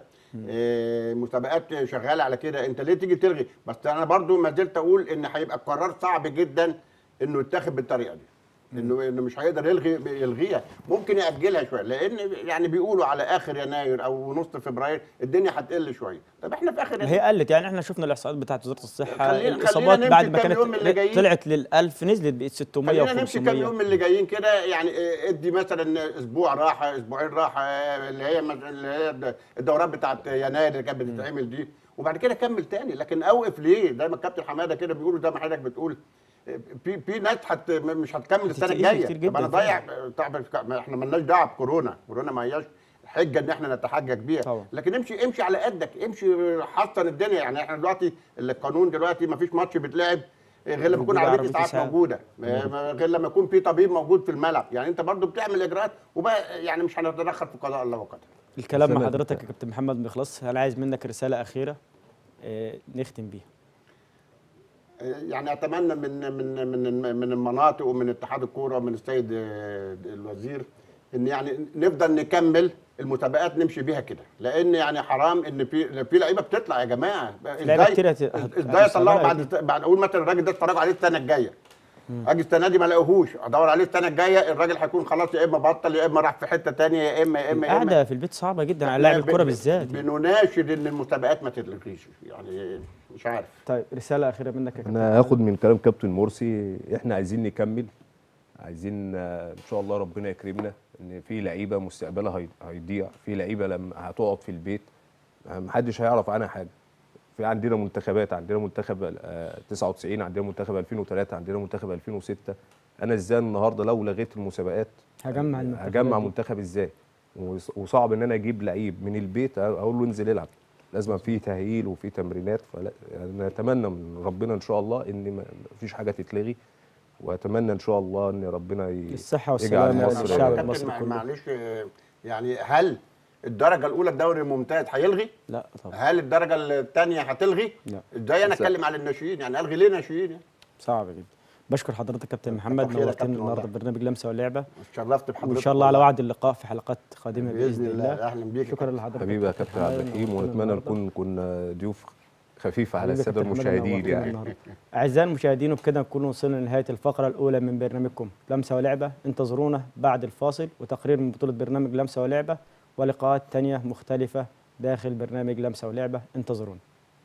إيه مسابقات شغاله على كده انت ليه تيجي تلغي بس انا برضو ما زلت اقول ان هيبقى القرار صعب جدا انه يتاخد بالطريقه دي انه انه مش هيقدر يلغي يلغيها ممكن ياجلها شويه لان يعني بيقولوا على اخر يناير او نص فبراير الدنيا هتقل شويه طب احنا في اخر ما هي قلت يعني احنا شفنا الاحصائيات بتاعت وزاره الصحه خلينا- خلينا الاصابات نمشي بعد ما الكام يوم اللي كانت جايين. طلعت لل1000 نزلت بقت 600 خلينا نمشي كام يوم و500 من اللي جايين كده يعني إيه، ادي مثلا اسبوع راحه اسبوعين راحه إيه، اللي هي مز- اللي هي الدورات بتاعت يناير اللي كانت بتتعمل دي وبعد كده كمل تاني لكن اوقف ليه زي ما الكابتن حماده كده بيقولوا زي ما حضرتك بتقول إيه، في في ناس حت مش هتكمل السنه كتير- الجايه كتير طب جداً انا ضيع طب ما احنا مالناش دعوه بكورونا كورونا ما هياش حجه ان احنا نتحجج بيها طبعا. لكن امشي امشي على قدك امشي حسن الدنيا يعني احنا دلوقتي القانون دلوقتي ما فيش ماتش بيتلعب غير لما يكون وجود عربيه عربية اسعاف إسعاف. موجوده ما- ما- غير لما يكون في طبيب موجود في الملعب يعني انت برضو بتعمل اجراءات وبقى يعني مش هنتدخل في قضاء الله وقدره الكلام مع السنة حضرتك بتاع- يا كابتن محمد بيخلص انا عايز منك رساله اخيره آه، نختم بيها يعني اتمنى من من من من المناطق ومن اتحاد الكوره ومن السيد آه، الوزير ان يعني نفضل نكمل المسابقات نمشي بيها كده لان يعني حرام ان في في لعيبه بتطلع يا جماعه لعيبة كتير هت- هت- ازاي اطلعه هتستعملها بعد بعد اقول مثلا الراجل ده اتفرجوا عليه السنه الجايه اجي السنه دي ما الاقيهوش ادور عليه السنه الجايه الراجل هيكون خلاص يا اما بطل يا اما راح في حته ثانيه يا اما يا اما يا اما القعده في البيت صعبه جدا على لاعب الكوره ب- بالذات بنناشد ان المسابقات ما تتلغيش يعني مش عارف طيب رساله اخيره منك يا كابتن انا هاخد من كلام كابتن مرسي احنا عايزين نكمل عايزين آه، ان شاء الله ربنا يكرمنا ان في لعيبه مستقبلها هي- هيضيع في لعيبه لما هتقعد في البيت آه، محدش هيعرف عنها حاجه في عندنا منتخبات عندنا منتخب آه، 99 عندنا منتخب 2003 عندنا منتخب 2006 انا ازاي النهارده لو لغيت المسابقات هجمع المنتخبات هجمع دي. منتخب ازاي وص- وصعب ان انا اجيب لعيب من البيت اقول له انزل العب لازم في تاهيل وفي تمرينات فلا يعني نتمنى من ربنا ان شاء الله ان ما فيش حاجه تتلغي واتمنى ان شاء الله ان ربنا ي... الصحة يجعل والسلامة مصر للشعب يعني. كابتن المصري مع- كله معلش آه، يعني هل الدرجه الاولى الدوري الممتاز هيلغي؟ لا طبعا هل الدرجه الثانيه هتلغي؟ لا. ازاي انا بس- اتكلم على الناشئين يعني الغي ليه ناشئين يعني؟ صعب جدا بشكر حضرتك كابتن محمد خير يا نورتني كابتن النهارده والله. في برنامج لمسه واللعبه اتشرفت بحضرتك وان شاء الله على والله. وعد اللقاء في حلقات قادمه باذن الله اهلا بيك يا شكرا كابتن. لحضرتك حبيبي يا كابتن عبد الرحيم نورتنا ونتمنى النهاردة. نكون كنا ضيوف خفيفه على حبيبي يا الساده كابتن محمد المشاهدين نورتنا يعني النهاردة. اعزائي المشاهدين وبكده نكون وصلنا لنهايه الفقره الاولى من برنامجكم لمسه ولعبه انتظرونا بعد الفاصل وتقرير من بطوله برنامج لمسه ولعبه ولقاءات تانية مختلفه داخل برنامج لمسه ولعبه انتظرونا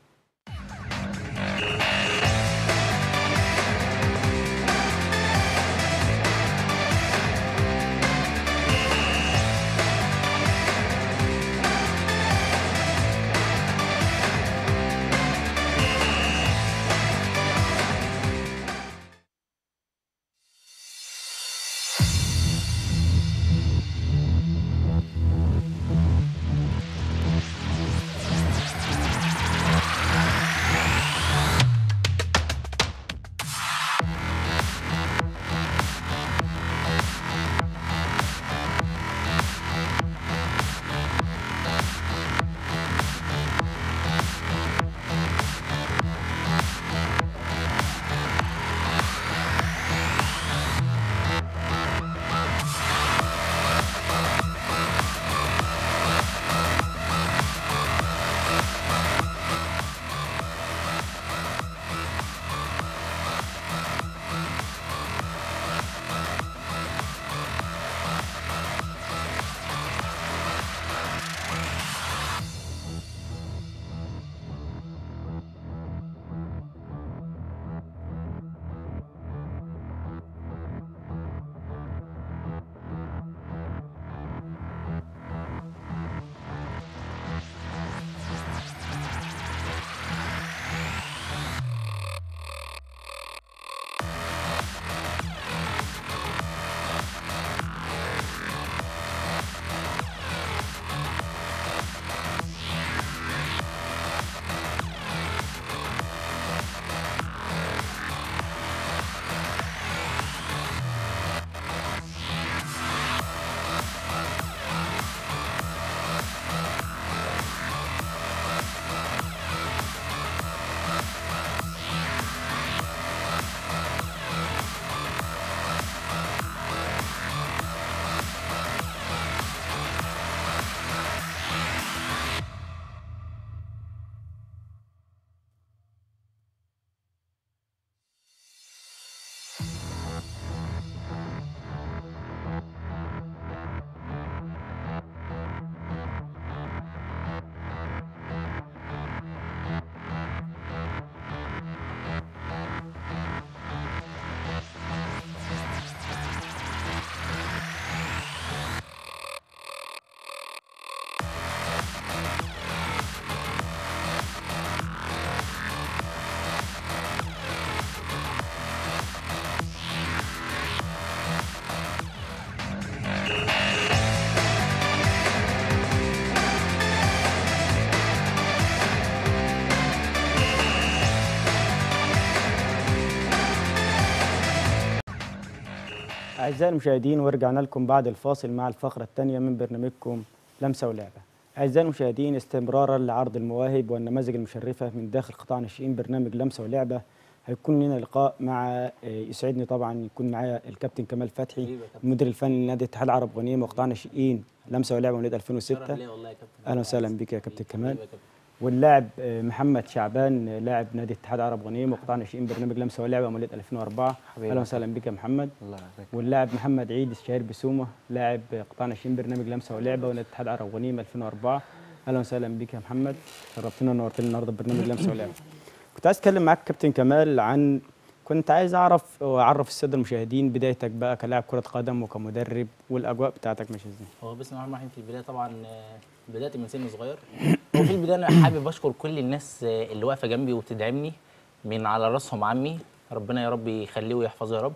أعزائي المشاهدين ورجعنا لكم بعد الفاصل مع الفقرة الثانية من برنامجكم لمسة ولعبة. أعزائي المشاهدين استمرارا لعرض المواهب والنماذج المشرفة من داخل قطاع ناشئين برنامج لمسة ولعبة هيكون لنا لقاء مع آه، يسعدني طبعا يكون معايا الكابتن كمال فتحي المدير الفني لنادي اتحاد عرب غنيمة وقطاع ناشئين لمسة ولعبة مواليد 2006 ليه والله يا كابتن أهلا وسهلا بك يا كابتن كمال حبيبي يا كابتن. واللاعب آه، محمد شعبان آه، لاعب نادي اتحاد عرب غنيم وقطاع ناشئين برنامج لمسه ولعبه مواليد 2004 حبيبي. اهلا وسهلا بك يا محمد الله يعافيك واللاعب محمد عيد الشهير بسومه لاعب آه، قطاع ناشئين برنامج لمسه ولعبه ونادي اتحاد عرب غنيم 2004 اهلا وسهلا بك يا محمد شرفتنا ونورتنا النهارده برنامج لمسه ولعبه كنت عايز اتكلم معاك كابتن كمال عن كنت عايز اعرف واعرف الساده المشاهدين بدايتك بقى كلاعب كره قدم وكمدرب والاجواء بتاعتك ماشيه ازاي هو بسم الله الرحمن الرحيم في البدايه طبعا آه، بدات من سن صغير هو في البدايه انا حابب اشكر كل الناس آه، اللي واقفه جنبي وبتدعمني من على راسهم عمي ربنا يا رب يخليه ويحفظه يا رب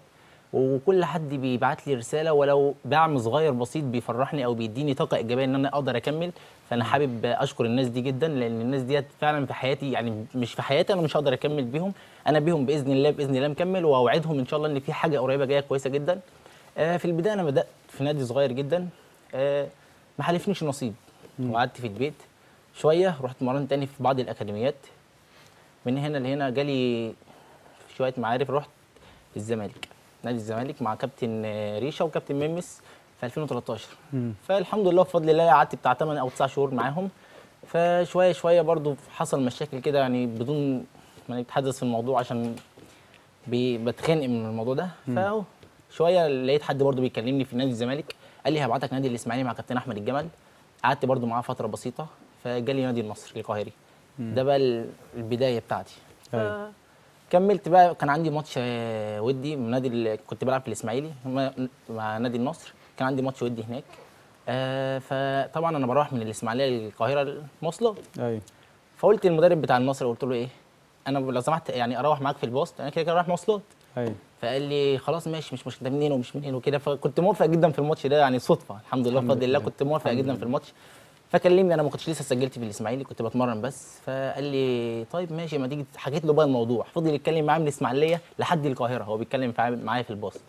وكل حد بيبعت لي رساله ولو دعم صغير بسيط بيفرحني او بيديني طاقه ايجابيه ان انا اقدر اكمل فانا حابب اشكر الناس دي جدا لان الناس ديت فعلا في حياتي يعني مش في حياتي انا مش هقدر اكمل بيهم انا بيهم باذن الله باذن الله مكمل واوعدهم ان شاء الله ان في حاجه قريبه جايه كويسه جدا آه، في البدايه انا بدات في نادي صغير جدا آه، ما حالفنيش النصيب وقعدت في البيت شويه رحت مرنت تاني في بعض الاكاديميات من هنا لهنا جالي شويه معارف رحت الزمالك نادي الزمالك مع كابتن آه، ريشه وكابتن ميمس في 2013 فالحمد لله بفضل الله قعدت بتاع 8 او 9 شهور معاهم فشويه شويه برضو حصل مشاكل كده يعني بدون ما نتحدث في الموضوع عشان بي- بتخانق من الموضوع ده فاهو شويه لقيت حد برضو بيكلمني في نادي الزمالك قال لي هبعتك نادي الاسماعيلي مع كابتن احمد الجمل قعدت برضو معاه فتره بسيطه فجالي نادي النصر القاهري ده بقى ال- البدايه بتاعتي أيوة. كملت بقى كان عندي ماتش آه، ودي من نادي ال- كنت بلعب في الاسماعيلي مع- مع نادي النصر كان عندي ماتش ودي هناك آه، فطبعا انا بروح من الاسماعيليه للقاهره المواصلات ايوه فقلت للمدرب بتاع النصر قلت له ايه انا لو سمحت يعني اروح معاك في الباص انا كده كده رايح مواصلات ايوه فقال لي خلاص ماشي مش مشكله منين ومش منين وكده فكنت موافق جدا في الماتش ده يعني صدفه الحمد لله بفضل الله كنت موافق جدا في الماتش فكلمني انا ما كنتش لسه سجلت في الاسماعيلي كنت بتمرن بس فقال لي طيب ماشي ما تيجي حكيت له بقى الموضوع فضل يتكلم معايا من الاسماعيليه لحد القاهره هو بيتكلم فع- معايا في الباص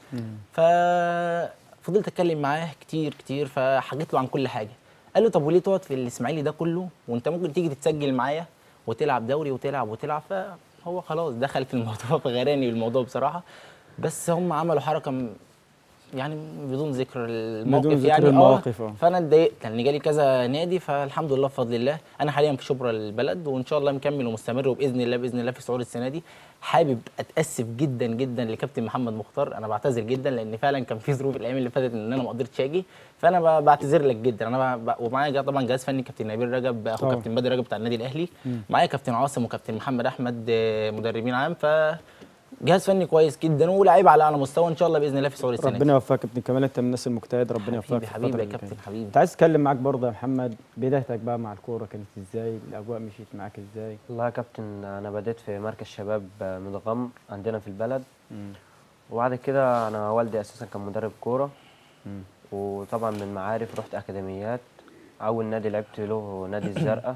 ففضلت اتكلم معاه كتير كتير فحكيت له عن كل حاجه قال له طب وليه تقعد في الاسماعيلي ده كله وانت ممكن تيجي تتسجل معايا وتلعب دوري وتلعب وتلعب فهو خلاص دخل في الموضوع فغراني بالموضوع بصراحه بس هم عملوا حركه م- يعني بدون ذكر الموقف بدون ذكر يعني آه، المواقف، آه. فانا اتضايقت لان جالي كذا نادي فالحمد لله بفضل الله انا حاليا في شبرا البلد وان شاء الله مكمل ومستمر وباذن الله باذن الله في سعود السنه دي حابب اتاسف جدا جدا لكابتن محمد مختار انا بعتذر جدا لان فعلا كان في ظروف الايام اللي فاتت ان انا ما قدرتش اجي فانا ب- بعتذر لك جدا انا ب... ب... ومعايا جا- طبعا جهاز فني كابتن نبيل رجب اخو طبعا. كابتن بدر رجب بتاع النادي الاهلي معايا كابتن عاصم وكابتن محمد احمد آه، مدربين عام ف جهاز فني كويس جدا ولاعيب على اعلى مستوى ان شاء الله باذن الله في سعود السنه دي ربنا يوفقك يا ابن كمال انت من الناس المجتهد ربنا يوفقك حبيبي في حبيبي الفترة يا اللي كابتن جاية. حبيبي كنت عايز اتكلم معاك برضه يا محمد بدايتك بقى مع الكوره كانت ازاي الاجواء مشيت معاك ازاي والله يا كابتن انا بديت في مركز شباب مدغم عندنا في البلد وبعد كده انا والدي اساسا كان مدرب كوره وطبعا من معارف رحت اكاديميات اول نادي لعبت له نادي الزرقاء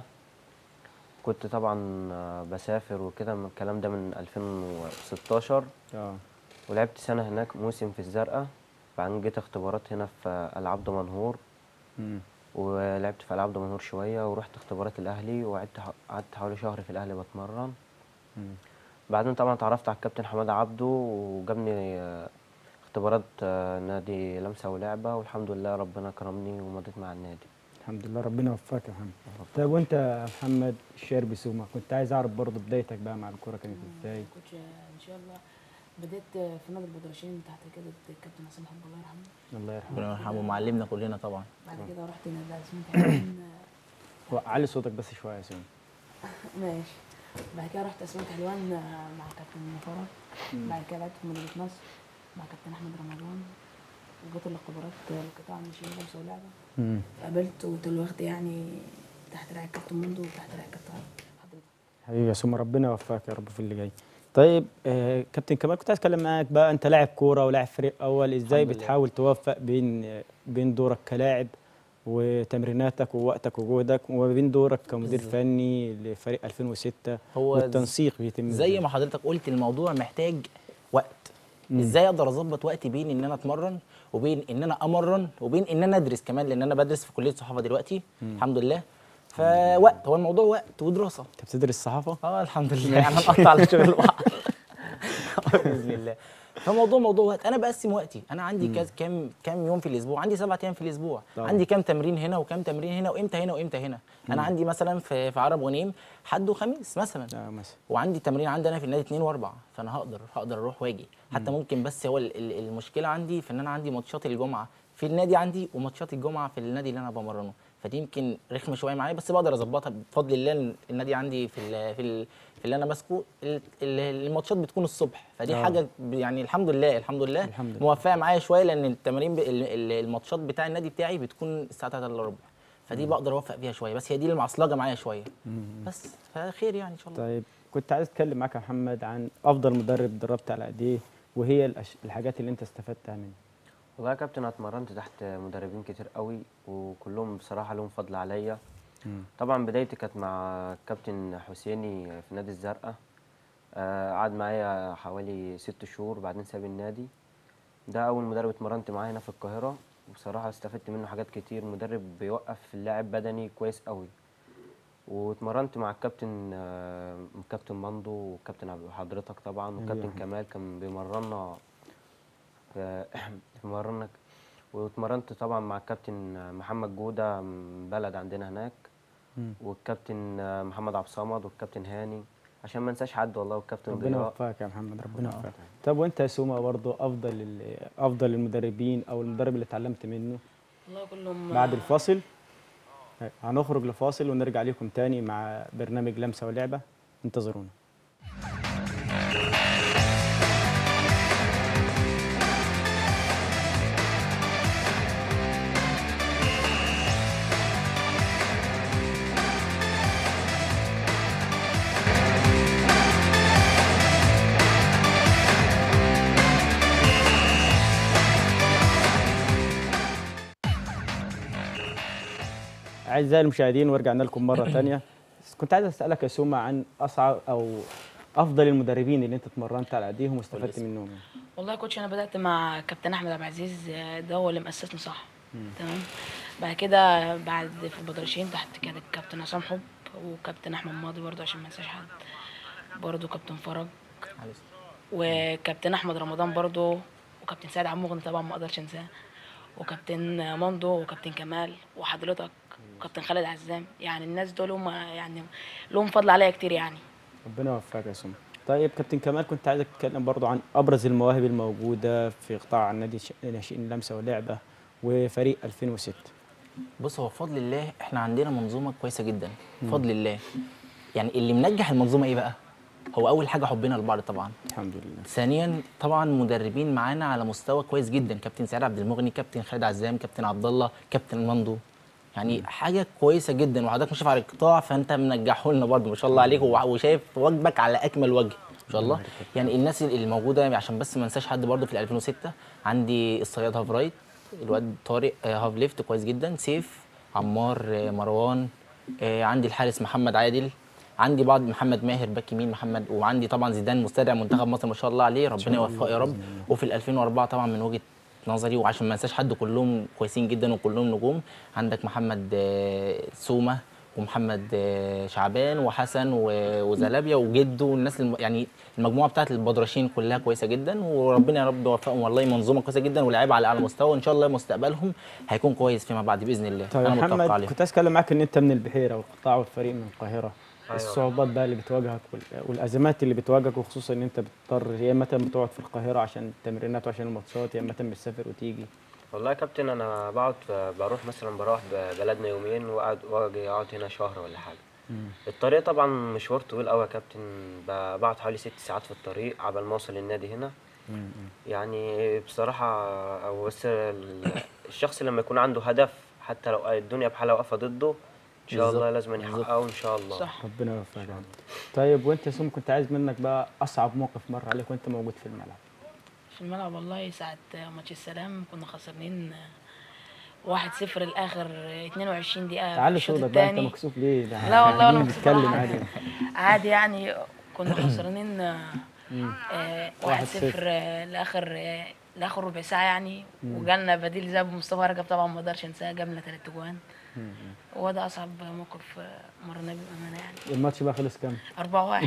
كنت طبعا بسافر وكده من الكلام ده من 2016 اه ولعبت سنه هناك موسم في الزرقاء بعدين جيت اختبارات هنا في العاب دمنهور مم. ولعبت في العاب دمنهور شويه ورحت اختبارات الاهلي وقعدت ح- قعدت حوالي شهر في الاهلي بتمرن مم. بعدين طبعا اتعرفت على الكابتن حماده عبده وجابني آه، اختبارات آه، نادي لمسه ولعبه والحمد لله ربنا كرمني ومضيت مع النادي الحمد لله ربنا يوفقك يا محمد طيب وانت يا محمد الشهر بسومه كنت عايز اعرف برضه بدايتك بقى مع الكوره كانت ازاي كنت ان شاء الله بديت في نادي البدرشين تحت كده الكابتن حسام حب الله يرحمه الله يرحمه ربنا يرحمه معلمنا كلنا طبعا بعد كده رحت نادي اسمه حلوان هو علي صوتك بس شويه يا سيدي ماشي بعد كده رحت اسمنت حلوان مع كابتن فرج بعد كده لعبت في مدينة نصر مع كابتن احمد رمضان وجيت الاختبارات القطاع الناشئين لمسه ولعبه مم. قابلت ودلوقتي يعني تحت رعاية كابتن مندو وتحت رعاية كابتن حضرتك حبيبي يا سومه ربنا يوفقك يا رب في اللي جاي طيب آه كابتن كمال كنت عايز اتكلم معاك بقى انت لاعب كوره ولاعب فريق اول ازاي الحمد لله. بتحاول توفق بين آه، بين دورك كلاعب وتمريناتك ووقتك وجهدك وما بين دورك كمدير بالظبط. فني لفريق 2006 هو والتنسيق بيتم زي إزاي؟ ما حضرتك قلت الموضوع محتاج وقت ازاي اقدر اظبط وقتي بين ان انا اتمرن وبين ان انا امرن وبين ان انا ادرس كمان لان انا بدرس في كليه صحافه دلوقتي الحمد لله فوقت هو الموضوع وقت ودراسه انت بتدرس صحافه اه الحمد لله يعني هنقطع على شغل بعض باذن الله فموضوع موضوع وقت انا بقسم وقتي انا عندي كذا كام كام يوم في الاسبوع عندي سبعة ايام في الاسبوع طبعا. عندي كام تمرين هنا وكام تمرين هنا وامتى هنا وامتى هنا انا عندي مثلا في في عرب غنيم حد وخميس مثلا اه مثلا وعندي تمرين عندي انا في النادي اثنين واربع فانا هقدر هقدر اروح واجي حتى ممكن بس هو ال- ال- المشكله عندي في ان انا عندي ماتشات الجمعه في النادي عندي وماتشات الجمعه في النادي اللي انا بمرنه فدي يمكن رخمه شويه معايا بس بقدر اظبطها بفضل الله إن النادي عندي في ال في ال في اللي انا ماسكه ال- ال- الماتشات بتكون الصبح فدي آه. حاجه ب- يعني الحمد لله الحمد لله الحمد لله. موفقه معايا شويه لان التمارين ب- ال- ال- الماتشات بتاع النادي بتاعي بتكون الساعه 3 الا ربع فدي بقدر اوفق فيها شويه بس هي دي المعصلجه معايا شويه بس فخير يعني ان شاء الله طيب كنت عايز اتكلم معاك يا محمد عن افضل مدرب دربت على ايديه وهي الأش... الحاجات اللي انت استفدتها منها والله يا كابتن أنا اتمرنت تحت مدربين كتير قوي وكلهم بصراحة لهم فضل عليا طبعا بدايتي كانت مع كابتن حسيني في نادي الزرقاء آه، قعد معايا حوالي ست شهور بعدين ساب النادي ده أول مدرب اتمرنت معاه هنا في القاهرة وبصراحة استفدت منه حاجات كتير مدرب بيوقف اللاعب بدني كويس قوي واتمرنت مع الكابتن آه، كابتن مندو وكابتن عبد- حضرتك طبعا وكابتن كمال كان بيمرنا في مرنا واتمرنت طبعا مع الكابتن محمد جودة من بلد عندنا هناك والكابتن محمد عبد الصمد والكابتن هاني عشان ما انساش حد والله والكابتن ربنا ضياء يوفقك يا محمد ربنا يوفقك طب وانت يا سوما برضه افضل ال- افضل المدربين او المدرب اللي اتعلمت منه والله كلهم بعد الفاصل هنخرج لفاصل ونرجع لكم تاني مع برنامج لمسه ولعبه انتظرونا اعزائي المشاهدين ورجعنا لكم مره ثانيه كنت عايز اسالك يا سوما عن اصعب او افضل المدربين اللي انت اتمرنت على ايديهم واستفدت منهم والله يا كوتش انا بدات مع كابتن احمد عبد العزيز آه، ده هو اللي مؤسسني صح تمام بعد كده بعد في البدرشين تحت كان الكابتن عصام حب وكابتن احمد ماضي برضه عشان ما انساش حد برضه كابتن فرج وكابتن احمد رمضان برضه وكابتن سعد عموغني طبعا ما اقدرش انساه وكابتن ماندو وكابتن كمال وحضرتك وكابتن خالد عزام يعني الناس دول هم يعني لهم فضل عليا كتير يعني ربنا يوفقك يا سوما طيب كابتن كمال كنت عايزك تتكلم برضو عن ابرز المواهب الموجوده في قطاع النادي الش- ناشئين لمسه ولعبه وفريق 2006 بص هو بفضل الله احنا عندنا منظومه كويسه جدا بفضل الله يعني اللي منجح المنظومه ايه بقى هو اول حاجه حبنا لبعض طبعا الحمد لله ثانيا طبعا مدربين معانا على مستوى كويس جدا كابتن سعيد عبد المغني كابتن خالد عزام كابتن عبد الله كابتن مندو يعني حاجه كويسه جدا وحضرتك مشرف على القطاع فانت منجحه لنا برضه ما شاء الله عليك وع- وشايف واجبك على اكمل وجه ما شاء الله يعني الناس اللي موجوده عشان بس ما انساش حد برضه في ال 2006 عندي الصياد هاف رايت الواد طارق آه، هاف ليفت كويس جدا سيف عمار آه، مروان آه، عندي الحارس محمد عادل عندي بعض محمد ماهر باك يمين محمد وعندي طبعا زيدان مستدعي منتخب مصر ما شاء الله عليه ربنا يوفقه يا رب وفي ال 2004 طبعا من وجهه نظري وعشان ما انساش حد كلهم كويسين جدا وكلهم نجوم عندك محمد آه، سومه ومحمد آه، شعبان وحسن و- وزلابيا وجده والناس الم... يعني المجموعه بتاعت البدرشين كلها كويسه جدا وربنا يا رب يوفقهم والله منظومه كويسه جدا ولاعيبه على اعلى مستوى وان شاء الله مستقبلهم هيكون كويس فيما بعد باذن الله طيب انا يا متفق محمد عليه كنت عايز اتكلم معاك ان انت من البحيره والقطاع والفريق من القاهره الصعوبات بقى اللي بتواجهك وال- والازمات اللي بتواجهك وخصوصا ان انت بتضطر يا اما بتقعد في القاهره عشان التمرينات وعشان الماتشات يا اما بتسافر وتيجي والله يا كابتن انا بقعد بروح مثلا بروح بلدنا يومين واقعد واجي اقعد هنا شهر ولا حاجه الطريق طبعا مشوار طويل قوي يا كابتن ب- بقعد حوالي ست ساعات في الطريق عبال ما اوصل النادي هنا يعني بصراحه او بس ال- الشخص لما يكون عنده هدف حتى لو الدنيا بحالها واقفه ضده ان شاء الله بالظبط، لازم يحققه ان شاء الله صح ربنا يوفقك يا عم. طيب وانت يا سوم كنت عايز منك بقى اصعب موقف مر عليك وانت موجود في الملعب في الملعب والله ساعة ماتش السلام كنا خسرانين واحد صفر الآخر 22 دقيقة في تعالى الشوط صوتك بقى انت الثاني مكسوف ليه ده لا والله قاعدين ولا مكسوف بنتكلم ولا عادي حاجة. عادي يعني كنا خسرانين آه، واحد واحد صفر. صفر آه، لآخر آه، لآخر ربع ساعة يعني وجالنا بديل زي أبو مصطفى رجب طبعا ما اقدرش انساه جاب لنا ثلاث اجوان هو ده أصعب موقف آه، مرينا بيه بأمانة يعني الماتش بقى خلص كام؟ 4 1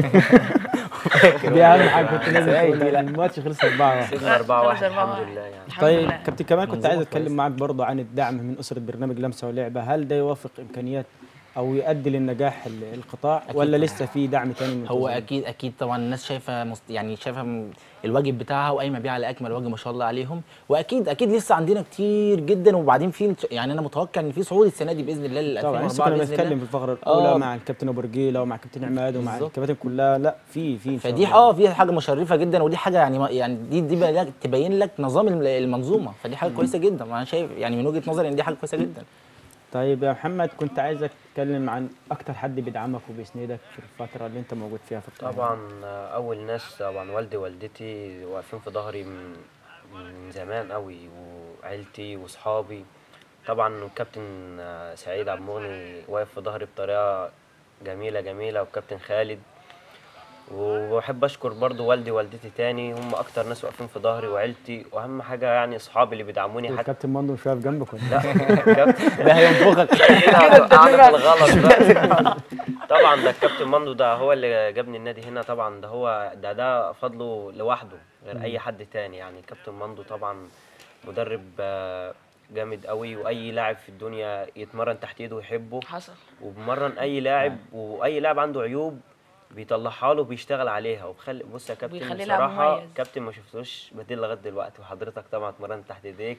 دي اهم حاجه كنت لازم تقولها الماتش خلص 4 1 سيبنا 4 1 خلص 4-1. الحمد لله يعني الحمد طيب لله كابتن كمان كنت عايز منظومة اتكلم كويسة. معاك برضه عن الدعم من اسره برنامج لمسه ولعبه هل ده يوافق امكانيات او يؤدي للنجاح ال- القطاع أكيد ولا طبعاً. لسه في دعم تاني من هو الوزارة؟ اكيد اكيد طبعا الناس شايفه مست... يعني شايفه م- الواجب بتاعها وقايمه بيه على اكمل وجه ما شاء الله عليهم واكيد اكيد لسه عندنا كتير جدا وبعدين في يعني انا متوقع ان في صعود السنه دي باذن الله لل طبعا 2004 لسه كنا بإذن الله. بنتكلم في الفقره الاولى آه. مع الكابتن ابو رجيله ومع الكابتن عماد ومع بالظبط. الكباتن كلها لا في في ان شاء فدي الله اه في حاجه مشرفه جدا ودي حاجه يعني ما- يعني دي دي بقى لك- تبين لك نظام الم- المنظومه فدي حاجه كويسه جدا انا شايف يعني من وجهه نظري ان دي حاجه كويسه جدا طيب يا محمد كنت عايزك تتكلم عن اكتر حد بيدعمك وبيسندك في الفتره اللي انت موجود فيها في القناه طبعا آه، اول ناس طبعا والدي ووالدتي واقفين في ظهري من من زمان قوي وعيلتي واصحابي طبعا الكابتن آه، سعيد عبد المغني واقف في ظهري بطريقه جميله جميله والكابتن خالد وبحب اشكر برضو والدي ووالدتي تاني هم اكتر ناس واقفين في ظهري وعيلتي واهم حاجه يعني اصحابي اللي بيدعموني حتى الكابتن مندو مش واقف جنبك ولا لا كابتن ده هينفخك كده اعمل الغلط بقى طبعا ده الكابتن مندو ده هو اللي جابني النادي هنا طبعا ده هو ده ده فضله لوحده غير اي حد تاني يعني الكابتن مندو طبعا مدرب آه، جامد قوي واي لاعب في الدنيا يتمرن تحت ايده ويحبه حصل وبمرن اي لاعب واي لاعب عنده عيوب بيطلعها له بيشتغل عليها وبخلي بص يا كابتن وبيخليه لاعب بصراحه مميز. كابتن ما شفتوش بديل لغايه دلوقتي وحضرتك طبعا اتمرنت تحت ايديك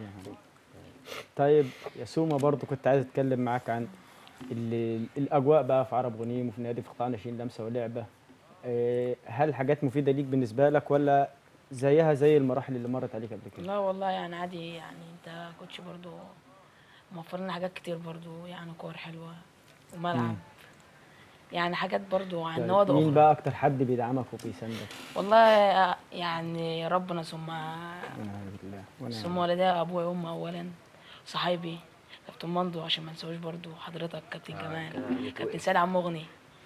طيب يا سوما برضو كنت عايز اتكلم معاك عن ال- الاجواء بقى في عرب غنيم وفي نادي في قطاع ناشئين لمسه ولعبه آه، هل حاجات مفيده ليك بالنسبه لك ولا زيها زي المراحل اللي مرت عليك قبل كده لا والله يعني عادي يعني انت كوتش برضو موفر لنا حاجات كتير برضو يعني كور حلوه وملعب يعني حاجات برضو عن طيب، نوادي مين اخرى بقى اكتر حد بيدعمك وبيساندك والله يعني ربنا ثم ونعم بالله ونعم ثم والدي ابويا وامي اولا صحابي كابتن مندو عشان ما نسويش برضو حضرتك كابتن آه، كمان كان كابتن سيد عم مغني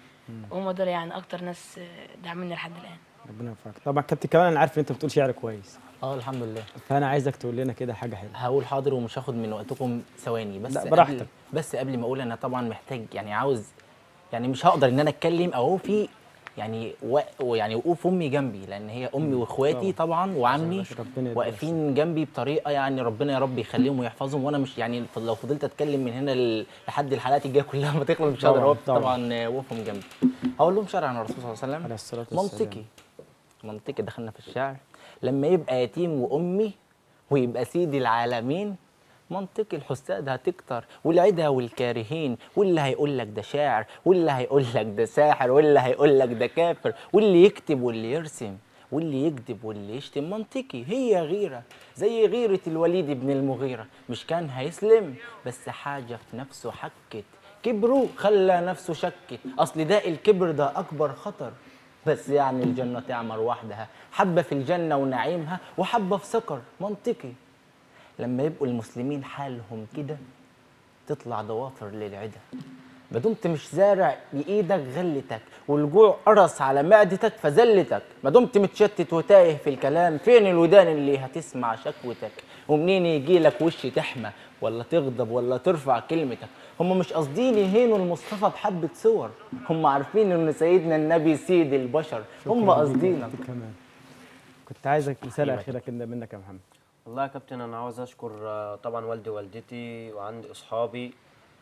هم دول يعني اكتر ناس داعميني لحد الان ربنا يوفقك طبعا كابتن كمان انا عارف ان انت بتقول شعر كويس اه الحمد لله فانا عايزك تقول لنا كده حاجه حلوه هقول حاضر ومش هاخد من وقتكم ثواني بس لا، قبل- براحتك. بس قبل ما اقول انا طبعا محتاج يعني عاوز يعني مش هقدر ان انا اتكلم او في يعني و... يعني وقوف امي جنبي لان هي امي واخواتي طبعا وعمي ربنا يديها واقفين جنبي بطريقه يعني ربنا يا رب يخليهم ويحفظهم وانا مش يعني ف- لو فضلت اتكلم من هنا ل- لحد الحلقات الجايه كلها ما تخلص مش هقدر طبعاً، اوقف طبعاً. طبعا وقوفهم جنبي هقول لهم شرع عن الرسول صلى الله عليه وسلم عليه الصلاة والسلام. منطقي منطقي دخلنا في الشعر لما يبقى يتيم وامي ويبقى سيد العالمين منطقي الحساد هتكتر والعدا والكارهين واللي هيقول لك ده شاعر واللي هيقول لك ده ساحر واللي هيقول لك ده كافر واللي يكتب واللي يرسم واللي يكذب واللي يشتم منطقي هي غيرة زي غيرة الوليد بن المغيرة مش كان هيسلم بس حاجة في نفسه حكت كبره خلى نفسه شكت أصل ده الكبر ده أكبر خطر بس يعني الجنة تعمر وحدها حبة في الجنة ونعيمها وحبة في سكر منطقي لما يبقوا المسلمين حالهم كده تطلع ضوافر للعدا ما دمت مش زارع بايدك غلتك والجوع قرص على معدتك فزلتك ما دمت متشتت وتايه في الكلام فين الودان اللي هتسمع شكوتك ومنين يجي لك وش تحمى ولا تغضب ولا ترفع كلمتك هم مش قاصدين يهينوا المصطفى بحبة صور هم عارفين ان سيدنا النبي سيد البشر هم شكراً ليك يا قاصدينك كابتن كمان كنت عايزك رساله اخيره كده منك يا محمد والله يا كابتن انا عاوز اشكر آه، طبعا والدي ووالدتي وعندي اصحابي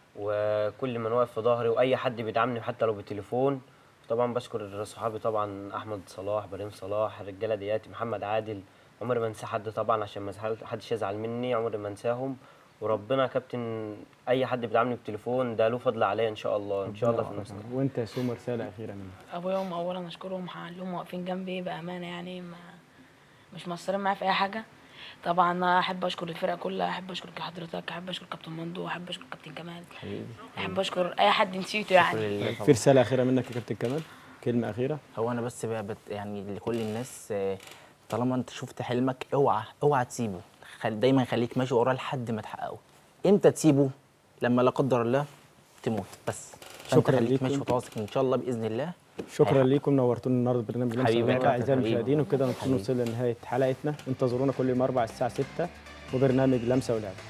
وكل من واقف في ظهري واي حد بيدعمني حتى لو بالتليفون طبعا بشكر صحابي طبعا احمد صلاح ابراهيم صلاح الرجاله دياتي محمد عادل عمري ما انسى حد طبعا عشان ما يزعل- حدش يزعل مني عمري ما انساهم وربنا يا كابتن اي حد بيدعمني بالتليفون ده له فضل عليا ان شاء الله ان شاء الله في المستقبل وانت يا سوما رساله اخيره منك ابويا وامي اولا اشكرهم عليهم واقفين جنبي بامانه يعني ما مش مقصرين معايا في اي حاجه طبعا احب اشكر الفرقه كلها احب اشكر حضرتك احب اشكر كابتن مندو احب اشكر كابتن كمال حبيبي احب اشكر اي حد نسيته شكرا يعني لله في طبعا رساله اخيره منك يا كابتن كمال كلمه اخيره هو انا بس بقى بت يعني لكل الناس آه، طالما انت شفت حلمك اوعى اوعى تسيبه خل دايما خليك ماشي وراه لحد ما تحققه امتى تسيبه لما لا قدر الله تموت بس فأنت شكراً خليك ليكم. ماشي وتواثق ان شاء الله باذن الله شكرا هيحقق. ليكم نورتونا النهارده برنامج لمسه حبيبي يا ولعبة. كابتن، اعزائي حبيبي. المشاهدين وبكده نكون حبيبي. وصلنا لنهايه حلقتنا انتظرونا كل يوم اربع الساعه 6 وبرنامج لمسه ولعبه